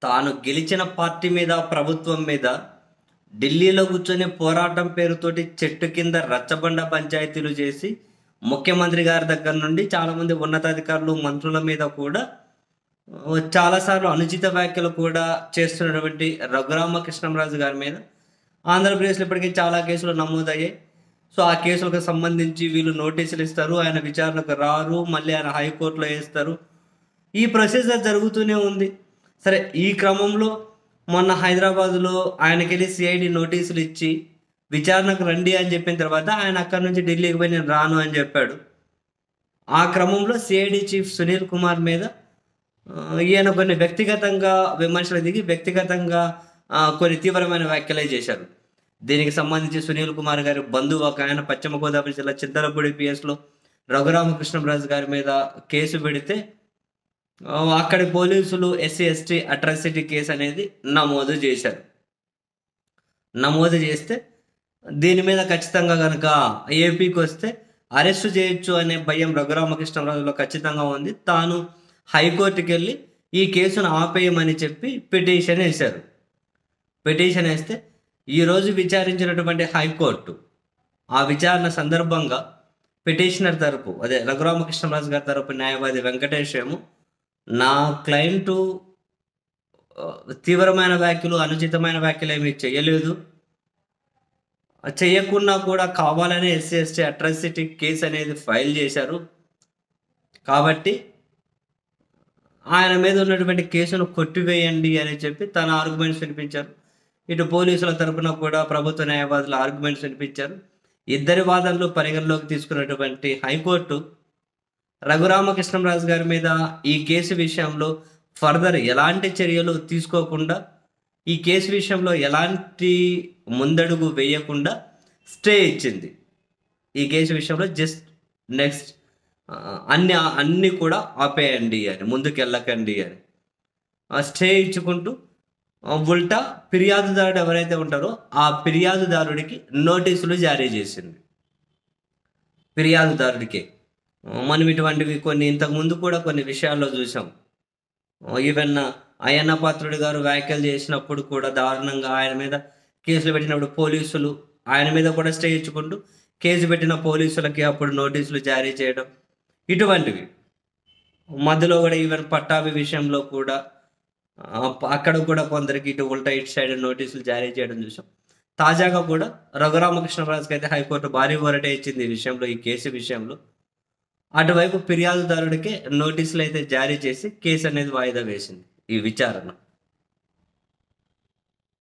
తాను గెలిచిన పార్టీ మీద ప్రభుత్వం మీద ఢిల్లీలో కూర్చొని పోరాటం పేరుతోటి చెట్టు కింద రచ్చబండ పంచాయతీలు చేసి ముఖ్యమంత్రి గారి దగ్గర నుండి చాలామంది ఉన్నతాధికారులు మంత్రుల మీద కూడా ఆ, చాలాసార్లు అనుచిత వ్యాఖ్యలు కూడా చేస్తున్నటువంటి రఘురామకృష్ణంరాజు గారి మీద ఆంధ్రప్రదేశ్లో ఇప్పటికీ చాలా కేసులు నమోదయ్యాయి సో ఆ కేసులకు సంబంధించి వీళ్ళు నోటీసులు ఇస్తారు ఆయన విచారణకు రారు మళ్ళీ ఆయన హైకోర్టులో వేస్తారు ఈ ప్రొసీజర్ జరుగుతూనే ఉంది సరే ఈ క్రమంలో మొన్న హైదరాబాద్లో ఆయనకెళ్ళి సిఐడి నోటీసులు ఇచ్చి విచారణకు రండి అని చెప్పిన తర్వాత ఆయన అక్కడి నుంచి ఢిల్లీకి పోయి నేను రాను అని చెప్పాడు ఆ క్రమంలో సిఐడి చీఫ్ సునీల్ కుమార్ మీద ఆ, ఈయన కొన్ని వ్యక్తిగతంగా విమర్శలు దిగి వ్యక్తిగతంగా ఆ, కొన్ని తీవ్రమైన వ్యాఖ్యలే చేశారు దీనికి సంబంధించి సునీల్ కుమార్ గారి బంధువు ఒక ఆయన పశ్చిమ గోదావరి జిల్లా చింతలపూడి పిఎస్లో రఘురామకృష్ణరాజు గారి మీద కేసు పెడితే ఆ, అక్కడి పోలీసులు ఎస్సీ ఎస్టీ అట్రాసిటీ కేసు అనేది నమోదు చేశారు నమోదు చేస్తే దీని మీద ఖచ్చితంగా కనుక ఏపీకి వస్తే అరెస్టు చేయొచ్చు అనే భయం రఘురామకృష్ణరాజులో ఖచ్చితంగా ఉంది తాను హైకోర్టుకి వెళ్ళి ఈ కేసును ఆపేయమని చెప్పి పిటిషన్ వేశారు పిటిషన్ వేస్తే ఈరోజు విచారించినటువంటి హైకోర్టు ఆ విచారణ సందర్భంగా పిటిషనర్ తరపు అదే రఘురామకృష్ణరాజు గారి తరపు న్యాయవాది వెంకటేష్ ఏమో నా క్లయింటు ఆ, తీవ్రమైన వ్యాఖ్యలు అనుచితమైన వ్యాఖ్యలు ఏమీ చేయలేదు చేయకుండా కూడా కావాలనే ఎస్సీ ఎస్టీ అట్రాసిటీ కేసు అనేది ఫైల్ చేశారు కాబట్టి ఆయన మీద ఉన్నటువంటి కేసును కొట్టివేయండి అని చెప్పి తన ఆర్గ్యుమెంట్స్ వినిపించారు ఇటు పోలీసుల తరపున కూడా ప్రభుత్వ న్యాయవాదుల ఆర్గ్యుమెంట్స్ వినిపించారు ఇద్దరి వాదనలు పరిగణలోకి తీసుకున్నటువంటి హైకోర్టు రఘురామకృష్ణరాజు గారి మీద ఈ కేసు విషయంలో ఫర్దర్ ఎలాంటి చర్యలు తీసుకోకుండా ఈ కేసు విషయంలో ఎలాంటి ముందడుగు వేయకుండా స్టే ఇచ్చింది ఈ కేసు విషయంలో జస్ట్ నెక్స్ట్ అన్ని అన్ని కూడా ఆపేయండి అని ముందుకు వెళ్ళకండి అని ఆ స్టే ఇచ్చుకుంటూ ఆ, ఉల్టా ఫిర్యాదుదారుడు ఎవరైతే ఉంటారో ఆ ఫిర్యాదుదారుడికి నోటీసులు జారీ చేసింది ఫిర్యాదుదారుడికి ఆ, మనం ఇటువంటివి కొన్ని ఇంతకుముందు కూడా కొన్ని విషయాల్లో చూసాం ఈవెన్ అయ్యన్న పాత్రుడు గారు వ్యాఖ్యలు చేసినప్పుడు కూడా దారుణంగా ఆయన మీద కేసులు పెట్టినప్పుడు పోలీసులు ఆయన మీద కూడా స్టే ఇచ్చుకుంటూ కేసు పెట్టిన పోలీసులకి అప్పుడు నోటీసులు జారీ చేయడం ఇటువంటివి మధ్యలో కూడా ఈవెన్ పట్టాభి విషయంలో కూడా ఆ, అక్కడ కూడా కొందరికి ఇటు ఉల్టా ఇటు సైడ్ నోటీసులు జారీ చేయడం చూసాం తాజాగా కూడా రఘురామకృష్ణరాజుకి అయితే హైకోర్టు భారీ ఊరటే ఇచ్చింది ఈ విషయంలో ఈ కేసు విషయంలో అటువైపు ఫిర్యాదుదారుడికి నోటీసులు అయితే జారీ చేసి కేసు అనేది వాయిదా వేసింది ఈ విచారణ